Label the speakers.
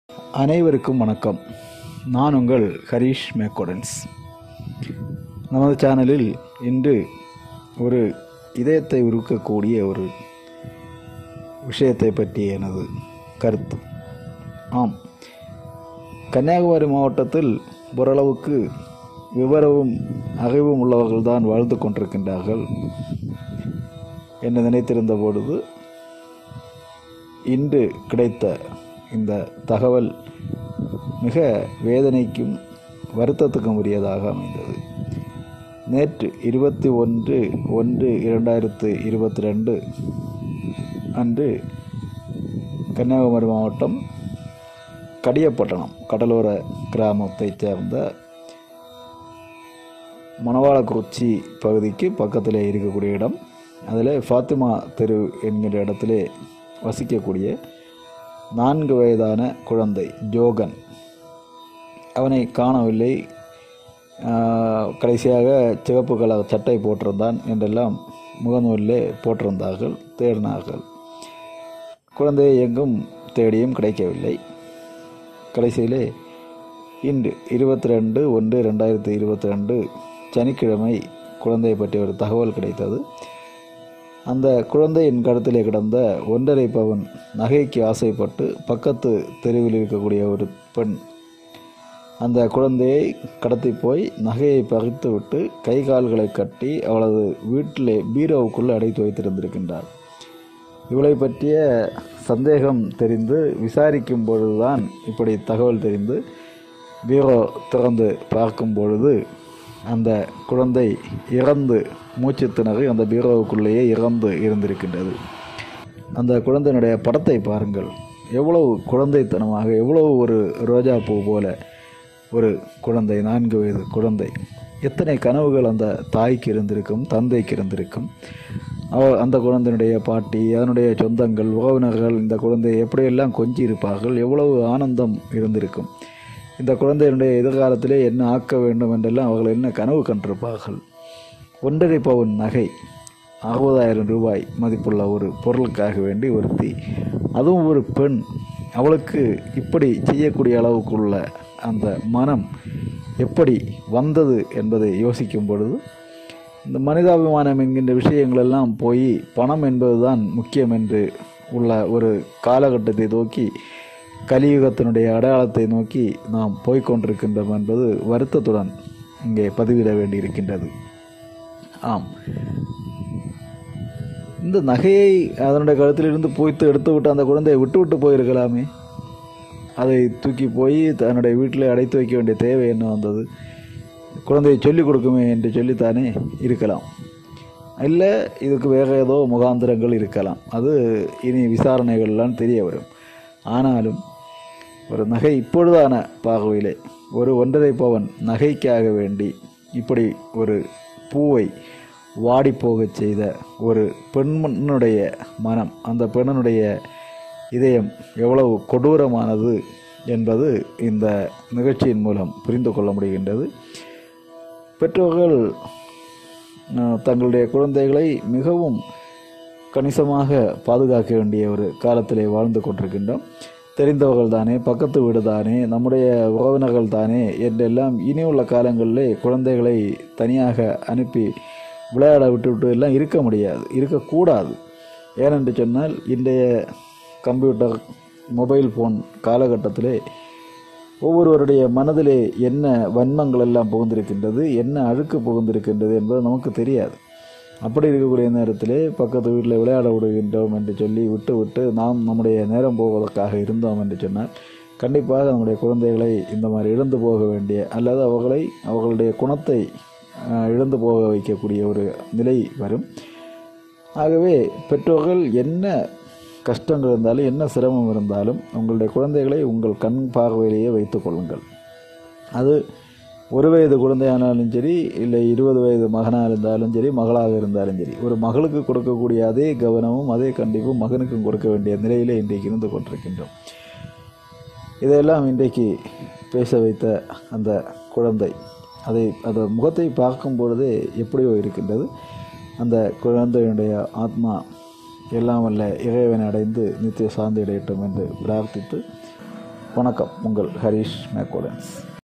Speaker 1: அனைவருக்கும் வணக்கம் நான் உங்கள் ஹரீஷ் மேக்கோடன்ஸ் நமது சேனலில் இன்று ஒரு இதயத்தை உருக்கக்கூடிய ஒரு விஷயத்தை பற்றிய எனது கருத்து ஆம் கன்னியாகுமரி மாவட்டத்தில் ஓரளவுக்கு விவரமும் அறிவும் உள்ளவர்கள்தான் வாழ்ந்து கொண்டிருக்கின்றார்கள் என்று நினைத்திருந்த பொழுது இன்று கிடைத்த இந்த தகவல் மிக வேதனைக்கும் வருத்தத்துக்கும் உரியதாக அமைந்தது நேற்று இருபத்தி ஒன்று ஒன்று இரண்டாயிரத்து இருபத்தி ரெண்டு அன்று கன்னியாகுமரி மாவட்டம் கடியப்பட்டணம் கடலோர கிராமத்தைச் சேர்ந்த மணவாளக்குறிச்சி பகுதிக்கு பக்கத்தில் இருக்கக்கூடிய இடம் அதில் ஃபாத்திமா தெரு என்கிற இடத்திலே வசிக்கக்கூடிய நான்கு வயதான குழந்தை ஜோகன் அவனை காணவில்லை ஆஹ், கடைசியாக சிவப்பு கலர் சட்டை போட்டிருந்தான் என்றெல்லாம் முகநூலிலே போட்டிருந்தார்கள் தேடினார்கள் குழந்தையை எங்கும் தேடியும் கிடைக்கவில்லை கடைசியிலே இன்று இருபத்தி ரெண்டு ஒன்று ரெண்டாயிரத்தி இருபத்தி ரெண்டு சனிக்கிழமை குழந்தையை பற்றிய ஒரு தகவல் கிடைத்தது அந்த குழந்தையின் கழுத்திலே கிடந்த ஒன்றரை பவன் நகைக்கு ஆசைப்பட்டு பக்கத்து தெருவில் இருக்கக்கூடிய ஒரு பெண் அந்த குழந்தையை கடத்தி போய் நகையை பறித்து விட்டு கை கால்களை கட்டி அவளது வீட்டிலே பீரோவுக்குள்ளே அடைத்து வைத்திருந்திருக்கின்றார் இவளை பற்றிய சந்தேகம் தெரிந்து விசாரிக்கும் பொழுதுதான் இப்படி தகவல் தெரிந்து பீரோ திறந்து பார்க்கும் பொழுது அந்த குழந்தை இறந்து மூச்சு திணறி அந்த பீரோவுக்குள்ளேயே இறந்து இருந்திருக்கின்றது அந்த குழந்தையினுடைய படத்தை பாருங்கள் எவ்வளவு குழந்தைத்தனமாக எவ்வளவு ஒரு ரோஜா பூ போல ஒரு குழந்தை நான்கு வயது குழந்தை எத்தனை கனவுகள் அந்த தாய்க்கு இருந்திருக்கும் தந்தைக்கு இருந்திருக்கும் அவ அந்த குழந்தையினுடைய பாட்டி அதனுடைய சொந்தங்கள் உறவினர்கள் இந்த குழந்தையை எப்படியெல்லாம் கொஞ்சி இருப்பார்கள் எவ்வளவு ஆனந்தம் இருந்திருக்கும் இந்த குழந்தையினுடைய எதிர்காலத்திலே என்ன ஆக்க வேண்டும் என்றெல்லாம் அவர்கள் என்ன கனவு கண்டிருப்பார்கள் ஒன்றரை பவுன் நகை அறுபதாயிரம் ரூபாய் மதிப்புள்ள ஒரு பொருளுக்காக வேண்டி ஒருத்தி அதுவும் ஒரு பெண் அவளுக்கு இப்படி செய்யக்கூடிய அளவுக்குள்ள அந்த மனம் எப்படி வந்தது என்பதை யோசிக்கும் பொழுது இந்த மனிதாபிமானம் என்கின்ற விஷயங்கள் எல்லாம் போய் பணம் என்பதுதான் முக்கியம் என்று உள்ள ஒரு காலகட்டத்தை நோக்கி கலியுகத்தினுடைய அடையாளத்தை நோக்கி நாம் போய்க்கொண்டிருக்கின்றோம் என்பது வருத்தத்துடன் இங்கே பதிவிட வேண்டியிருக்கின்றது ஆம் இந்த நகையை அதனுடைய கழுத்திலிருந்து போய்த்து எடுத்து விட்டு அந்த குழந்தையை விட்டு விட்டு போயிருக்கலாமே அதை தூக்கி போய் தன்னுடைய வீட்டில் அடைத்து வைக்க வேண்டிய தேவை என்ன வந்தது குழந்தையை சொல்லிக் கொடுக்குமே என்று சொல்லித்தானே இருக்கலாம் இல்லை இதுக்கு வேறு ஏதோ முகாந்திரங்கள் இருக்கலாம் அது இனி விசாரணைகள்லாம் தெரிய வரும் ஆனாலும் ஒரு நகை இப்பொழுதான பார்வையிலே ஒரு ஒன்றரை பவன் நகைக்காக வேண்டி இப்படி ஒரு பூவை வாடிப்போகச் செய்த ஒரு பெண்ணுடைய மனம் அந்த பெண்ணினுடைய இதயம் எவ்வளவு கொடூரமானது என்பது இந்த நிகழ்ச்சியின் மூலம் புரிந்து கொள்ள முடிகின்றது பெற்றோர்கள் அஹ், தங்களுடைய குழந்தைகளை மிகவும் கணிசமாக பாதுகாக்க வேண்டிய ஒரு காலத்திலே வாழ்ந்து கொண்டிருக்கின்றோம் தெரிந்தவர்கள் தானே பக்கத்து வீடு தானே நம்முடைய உறவினர்கள் தானே என்றெல்லாம் இனி உள்ள காலங்களிலே குழந்தைகளை தனியாக அனுப்பி விளையாட விட்டுவிட்டு எல்லாம் இருக்க முடியாது இருக்கக்கூடாது ஏனென்று சொன்னால் இன்றைய கம்ப்யூட்டர் மொபைல் ஃபோன் காலகட்டத்திலே ஒவ்வொருவருடைய மனதிலே என்ன வன்மங்கள் எல்லாம் புகுந்திருக்கின்றது என்ன அழுக்கு புகுந்திருக்கின்றது என்பது நமக்கு தெரியாது அப்படி இருக்கக்கூடிய நேரத்திலே பக்கத்து வீட்டில் விளையாட விடுகின்றோம் என்று சொல்லி விட்டு விட்டு நாம் நம்முடைய நேரம் போவதற்காக இருந்தோம் என்று சொன்னால் கண்டிப்பாக நம்முடைய குழந்தைகளை இந்த மாதிரி இழந்து போக வேண்டிய அல்லது அவர்களை அவர்களுடைய குணத்தை அஹ், இழந்து போக வைக்கக்கூடிய ஒரு நிலை வரும் ஆகவே பெற்றோர்கள் என்ன கஷ்டங்கள் இருந்தாலும் என்ன சிரமம் இருந்தாலும் உங்களுடைய குழந்தைகளை உங்கள் கண் பார்வையிலேயே வைத்துக் கொள்ளுங்கள் அது ஒரு வயது குழந்தையானாலும் சரி இல்லை இருபது வயது மகனாக இருந்தாலும் சரி மகளாக இருந்தாலும் சரி ஒரு மகளுக்கு கொடுக்கக்கூடிய அதே கவனமும் அதே கண்டிப்பும் மகனுக்கும் கொடுக்க வேண்டிய நிலையிலே இன்றைக்கு இருந்து கொண்டிருக்கின்றோம் இதையெல்லாம் இன்றைக்கு பேச வைத்த அந்த குழந்தை அதை அந்த முகத்தை பார்க்கும் பொழுதே எப்படியோ இருக்கின்றது அந்த குழந்தையினுடைய ஆத்மா எல்லாம் வல்ல இறைவனை அடைந்து நித்திய சாந்தி அடையட்டும் என்று பிரார்த்தித்து வணக்கம் உங்கள் ஹரிஷ் மேக்கோலன்ஸ்